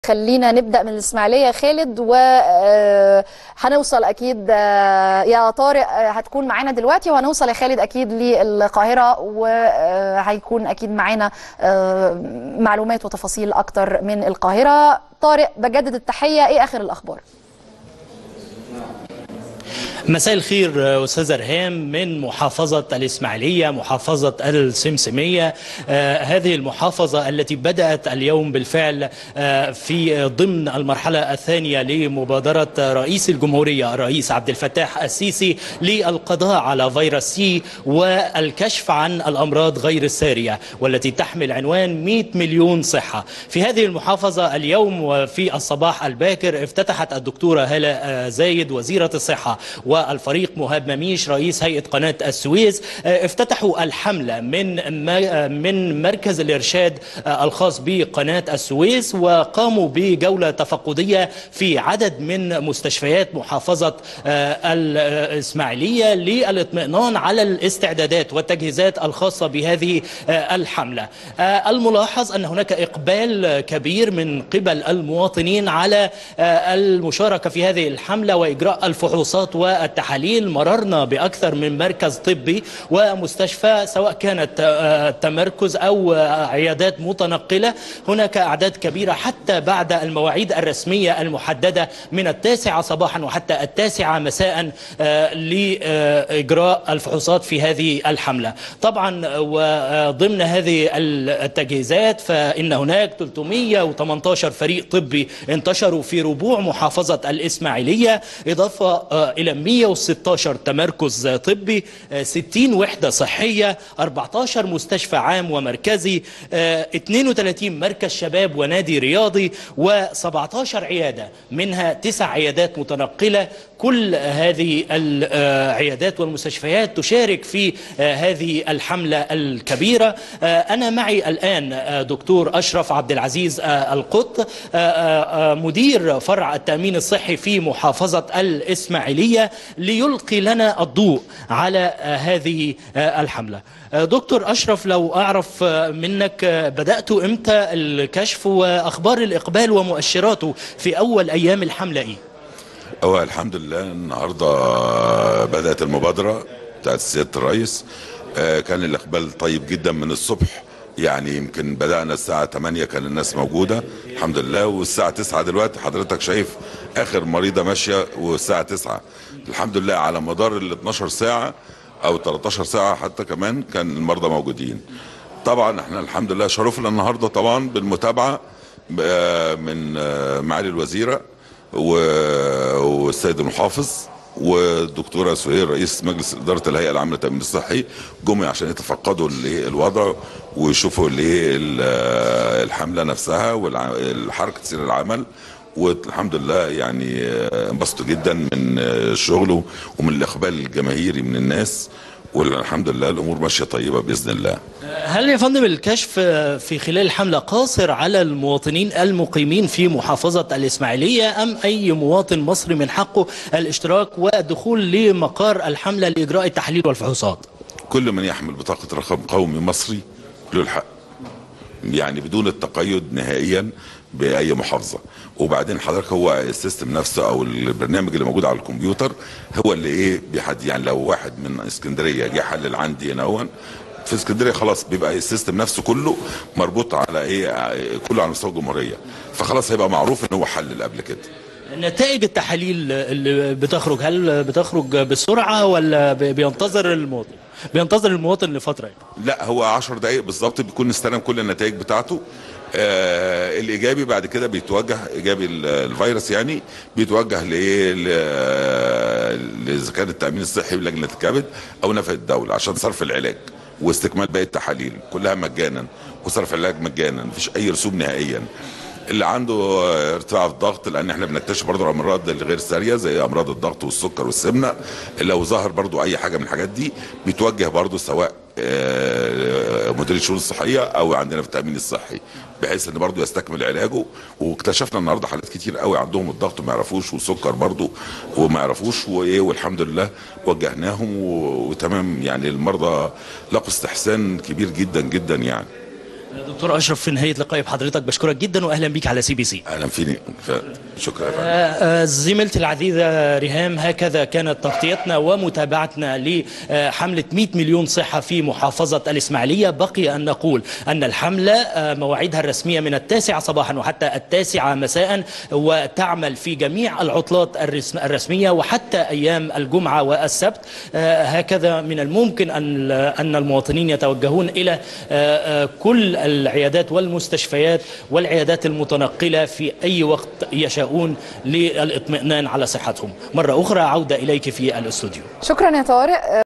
خلينا نبدأ من الإسماعيلية يا خالد وهنوصل أكيد آه، يا طارق آه، هتكون معانا دلوقتي وهنوصل يا خالد أكيد للقاهرة وهيكون أكيد معانا آه، معلومات وتفاصيل أكتر من القاهرة طارق بجدد التحية إيه آخر الأخبار؟ مساء الخير استاذ ارهام من محافظه الاسماعيليه محافظه السمسميه آه هذه المحافظه التي بدات اليوم بالفعل آه في ضمن المرحله الثانيه لمبادره رئيس الجمهوريه الرئيس عبد الفتاح السيسي للقضاء على فيروس سي والكشف عن الامراض غير الساريه والتي تحمل عنوان 100 مليون صحه في هذه المحافظه اليوم وفي الصباح الباكر افتتحت الدكتوره هاله زايد وزيره الصحه والفريق مهاب مميش رئيس هيئة قناة السويس افتتحوا الحملة من من مركز الإرشاد الخاص بقناة السويس وقاموا بجولة تفقدية في عدد من مستشفيات محافظة الإسماعيلية للاطمئنان على الاستعدادات والتجهيزات الخاصة بهذه الحملة الملاحظ أن هناك إقبال كبير من قبل المواطنين على المشاركة في هذه الحملة وإجراء الفحوصات والتحاليل مررنا بأكثر من مركز طبي ومستشفى سواء كانت تمركز أو عيادات متنقلة هناك أعداد كبيرة حتى بعد المواعيد الرسمية المحددة من التاسعة صباحا وحتى التاسعة مساء لإجراء الفحوصات في هذه الحملة طبعا وضمن هذه التجهيزات فإن هناك 318 فريق طبي انتشروا في ربوع محافظة الإسماعيلية إضافة إلى 116 تمركز طبي 60 وحدة صحية 14 مستشفى عام ومركزي 32 مركز شباب ونادي رياضي و17 عيادة منها تسع عيادات متنقلة كل هذه العيادات والمستشفيات تشارك في هذه الحملة الكبيرة أنا معي الآن دكتور أشرف عبد العزيز القط مدير فرع التأمين الصحي في محافظة الإسماعيلية ليلقي لنا الضوء على هذه الحملة دكتور أشرف لو أعرف منك بدأت إمتى الكشف وأخبار الإقبال ومؤشراته في أول أيام الحملة إيه؟ هو الحمد لله النهارده بدأت المبادرة بتاعت سيادة الرئيس كان الإقبال طيب جدا من الصبح يعني يمكن بدأنا الساعة 8 كان الناس موجودة الحمد لله والساعة 9 دلوقتي حضرتك شايف آخر مريضة ماشية والساعة 9 الحمد لله على مدار ال 12 ساعة أو 13 ساعة حتى كمان كان المرضى موجودين طبعا احنا الحمد لله شرفنا النهارده طبعا بالمتابعة من معالي الوزيرة والسيد المحافظ والدكتوره سهير رئيس مجلس اداره الهيئه العامه للتامين الصحي جم عشان يتفقدوا الوضع ويشوفوا الحمله نفسها والحركه سير العمل والحمد لله يعني انبسطوا جدا من الشغل ومن الاقبال الجماهيري من الناس والحمد لله الامور ماشيه طيبه باذن الله. هل يا فندم الكشف في خلال الحمله قاصر على المواطنين المقيمين في محافظه الاسماعيليه ام اي مواطن مصري من حقه الاشتراك والدخول لمقار الحمله لاجراء التحليل والفحوصات؟ كل من يحمل بطاقه رقم قومي مصري له الحق. يعني بدون التقيد نهائيا باي محافظه وبعدين حضرتك هو السيستم نفسه او البرنامج اللي موجود على الكمبيوتر هو اللي ايه بيحد يعني لو واحد من اسكندريه جه حلل عندي هنا هون في اسكندريه خلاص بيبقى السيستم نفسه كله مربوط على ايه كله على مستوى الجمهوريه فخلاص هيبقى معروف ان هو حلل قبل كده نتائج التحاليل اللي بتخرج هل بتخرج بسرعه ولا بينتظر المواطن؟ بينتظر المواطن لفتره يعني. لا هو 10 دقائق بالظبط بيكون استلم كل النتائج بتاعته آه الايجابي بعد كده بيتوجه ايجابي الفيروس يعني بيتوجه لايه اذا كان التامين الصحي بلجنه الكبد او نفقه الدوله عشان صرف العلاج واستكمال باقي التحاليل كلها مجانا وصرف العلاج مجانا مفيش اي رسوم نهائيا اللي عنده ارتفاع في الضغط لان احنا بنكتشف برضه الامراض الغير ساريه زي امراض الضغط والسكر والسمنه لو ظهر برضه اي حاجه من الحاجات دي بيتوجه برضه سواء مدير الشؤون الصحيه او عندنا في التامين الصحي بحيث ان برضه يستكمل علاجه واكتشفنا النهارده حالات كتير قوي عندهم الضغط وما يعرفوش والسكر برضه وما يعرفوش وايه والحمد لله وجهناهم وتمام يعني المرضى لقوا استحسان كبير جدا جدا يعني دكتور اشرف في نهايه لقائي بحضرتك بشكرك جدا واهلا بيك على سي بي سي اهلا فيني ف- شكرا يا فندم. آه، زميلتي العزيزة ريهام هكذا كانت تغطيتنا ومتابعتنا لحملة 100 مليون صحة في محافظة الإسماعيلية بقي أن نقول أن الحملة آه، مواعيدها الرسمية من التاسعة صباحا وحتى التاسعة مساء وتعمل في جميع العطلات الرسم- الرسمية وحتى أيام الجمعة والسبت آه، هكذا من الممكن أن أن المواطنين يتوجهون إلى آه، آه، كل العيادات والمستشفيات والعيادات المتنقلة في أي وقت يشاءون للاطمئنان على صحتهم مرة أخرى عودة إليك في الاستوديو شكرا يا طارق